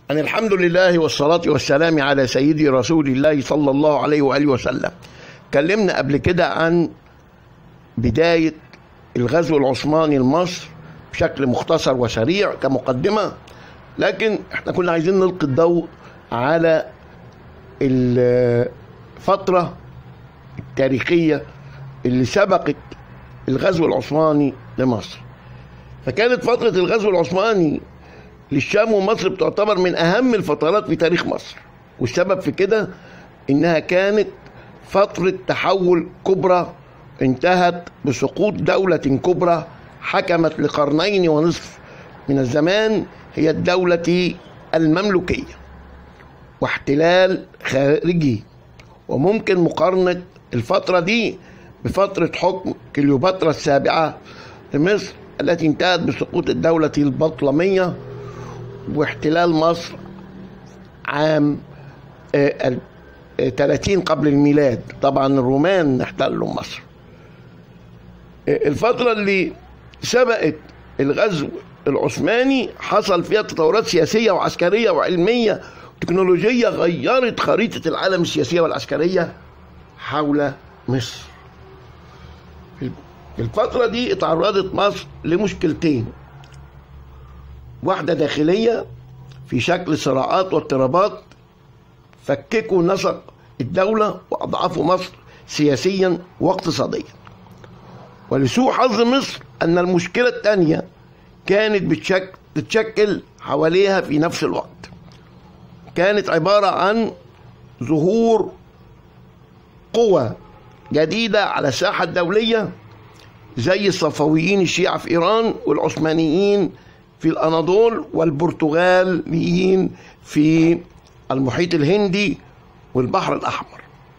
أن الحمد لله والصلاة والسلام على سيدي رسول الله صلى الله عليه وآله وسلم كلمنا قبل كده عن بداية الغزو العثماني لمصر بشكل مختصر وسريع كمقدمة لكن احنا كنا عايزين نلقي الضوء على الفترة التاريخية اللي سبقت الغزو العثماني لمصر فكانت فترة الغزو العثماني للشام ومصر بتعتبر من أهم الفترات في تاريخ مصر والسبب في كده إنها كانت فترة تحول كبرى انتهت بسقوط دولة كبرى حكمت لقرنين ونصف من الزمان هي الدولة المملوكية واحتلال خارجي وممكن مقارنة الفترة دي بفترة حكم كليوباترا السابعة لمصر التي انتهت بسقوط الدولة البطلمية واحتلال مصر عام 30 قبل الميلاد طبعا الرومان احتلوا مصر الفترة اللي سبقت الغزو العثماني حصل فيها تطورات سياسية وعسكرية وعلمية وتكنولوجية غيرت خريطة العالم السياسية والعسكرية حول مصر في الفترة دي اتعرضت مصر لمشكلتين واحدة داخلية في شكل صراعات واضطرابات فككوا نسق الدولة وأضعفوا مصر سياسيا واقتصاديا ولسوء حظ مصر أن المشكلة الثانية كانت بتشكل, بتشكل حواليها في نفس الوقت كانت عبارة عن ظهور قوى جديدة على الساحة الدولية زي الصفويين الشيعة في إيران والعثمانيين في الأناضول والبرتغاليين في المحيط الهندي والبحر الأحمر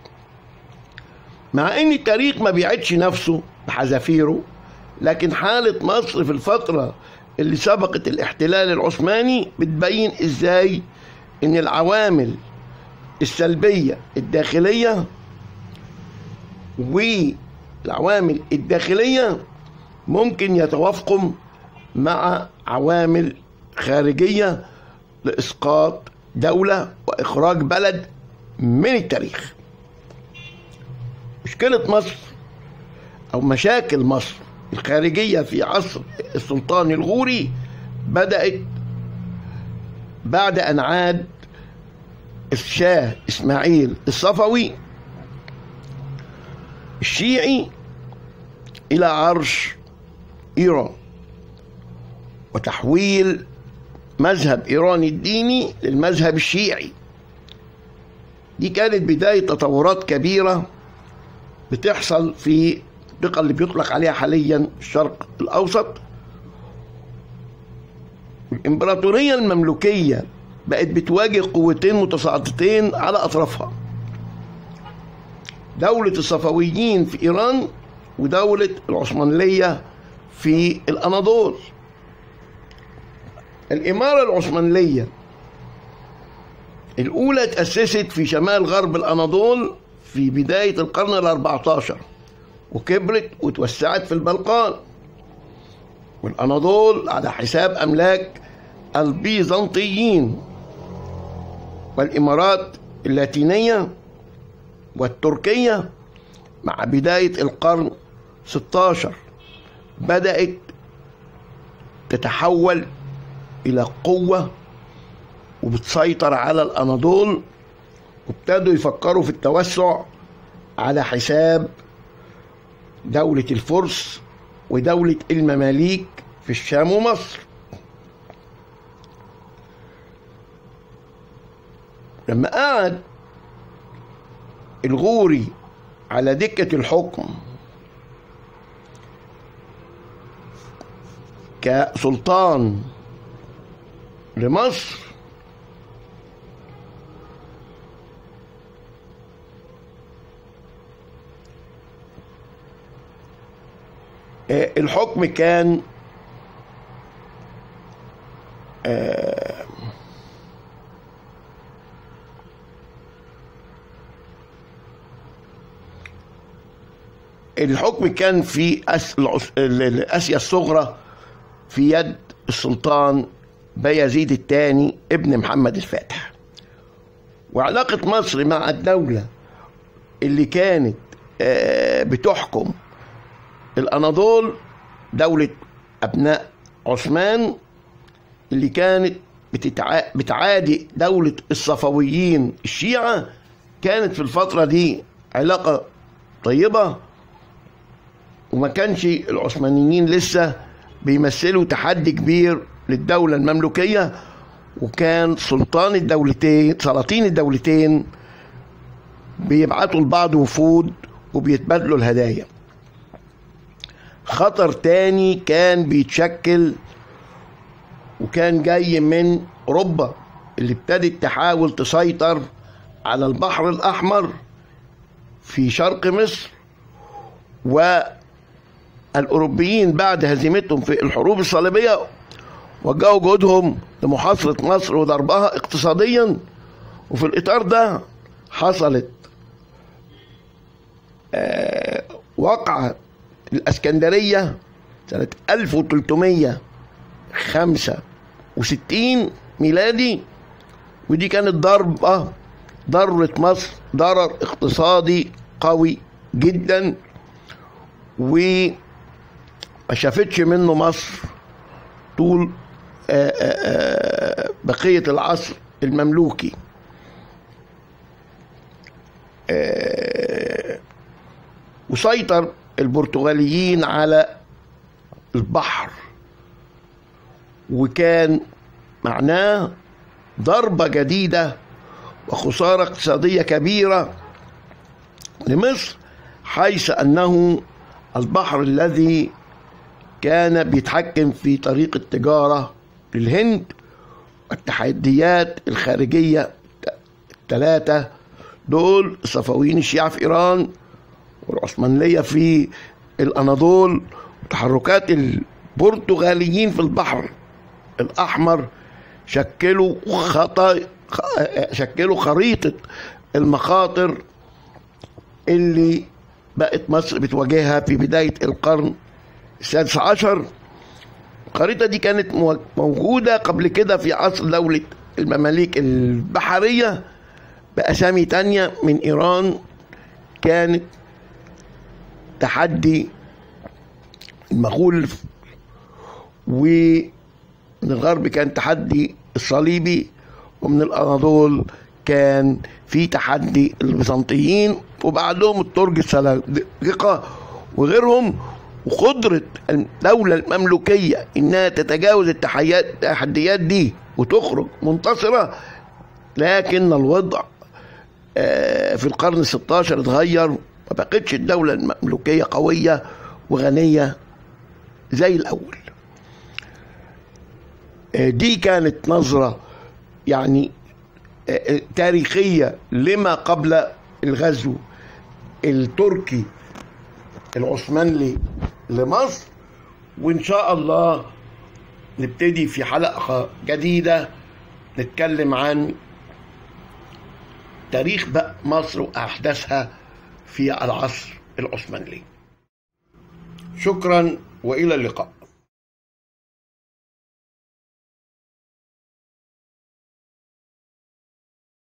مع أن التاريخ ما بيعدش نفسه بحذافيره لكن حالة مصر في الفترة اللي سبقت الاحتلال العثماني بتبين ازاي ان العوامل السلبية الداخلية والعوامل الداخلية ممكن يتوافقوا مع عوامل خارجية لإسقاط دولة وإخراج بلد من التاريخ مشكلة مصر أو مشاكل مصر الخارجية في عصر السلطان الغوري بدأت بعد أن عاد الشاه إسماعيل الصفوي الشيعي إلى عرش إيران وتحويل مذهب إيران الديني للمذهب الشيعي دي كانت بداية تطورات كبيرة بتحصل في المنطقة اللي بيطلق عليها حاليا الشرق الأوسط الإمبراطورية المملوكية بقت بتواجه قوتين متصاعدتين على أطرافها دولة الصفويين في إيران ودولة العثمانية في الأناضول الإمارة العثمانية الأولى تأسست في شمال غرب الأناضول في بداية القرن الأربعة عشر وكبرت وتوسعت في البلقان والأناضول على حساب أملاك البيزنطيين والإمارات اللاتينية والتركية مع بداية القرن 16 بدأت تتحول إلى قوة وبتسيطر على الأناضول وابتدوا يفكروا في التوسع على حساب دولة الفرس ودولة المماليك في الشام ومصر لما قعد الغوري على دكة الحكم كسلطان لمصر الحكم كان الحكم كان في آسيا الصغرى في يد السلطان بايزيد الثاني ابن محمد الفاتح وعلاقة مصر مع الدولة اللي كانت آه، بتحكم الأناضول دولة أبناء عثمان اللي كانت بتتع... بتعادي دولة الصفويين الشيعة كانت في الفترة دي علاقة طيبة وما كانش العثمانيين لسه بيمثلوا تحدي كبير للدولة المملوكية وكان سلطان الدولتين سلاطين الدولتين بيبعتوا لبعض وفود وبيتبادلوا الهدايا خطر تاني كان بيتشكل وكان جاي من اوروبا اللي ابتدت تحاول تسيطر على البحر الاحمر في شرق مصر والاوروبيين بعد هزيمتهم في الحروب الصليبيه وجهوا جهودهم لمحاصره مصر وضربها اقتصاديا وفي الاطار ده حصلت آه وقعة الاسكندريه سنه 1365 ميلادي ودي كانت ضربه ضرت مصر ضرر اقتصادي قوي جدا وما شافتش منه مصر طول آآ آآ بقية العصر المملوكي وسيطر البرتغاليين على البحر وكان معناه ضربة جديدة وخسارة اقتصادية كبيرة لمصر حيث أنه البحر الذي كان بيتحكم في طريق التجارة للهند التحديات الخارجية الثلاثة دول الصفويين الشيعة في إيران والعثمانية في الأناضول وتحركات البرتغاليين في البحر الأحمر شكلوا خطأ شكلوا خريطة المخاطر اللي بقت مصر بتواجهها في بداية القرن السادس عشر الخريطة دي كانت موجودة قبل كده في عصر دولة المماليك البحرية بأسامي تانية من إيران كانت تحدي المغول ومن الغرب كان تحدي الصليبي ومن الأناضول كان في تحدي البيزنطيين وبعدهم الترك السلاجقة وغيرهم وقدرة الدولة المملوكية إنها تتجاوز التحديات دي وتخرج منتصرة لكن الوضع في القرن الستاشر اتغير ما بقتش الدولة المملوكية قوية وغنية زي الأول دي كانت نظرة يعني تاريخية لما قبل الغزو التركي العثماني لمصر وإن شاء الله نبتدي في حلقة جديدة نتكلم عن تاريخ بقى مصر وأحداثها في العصر العثماني شكرا وإلى اللقاء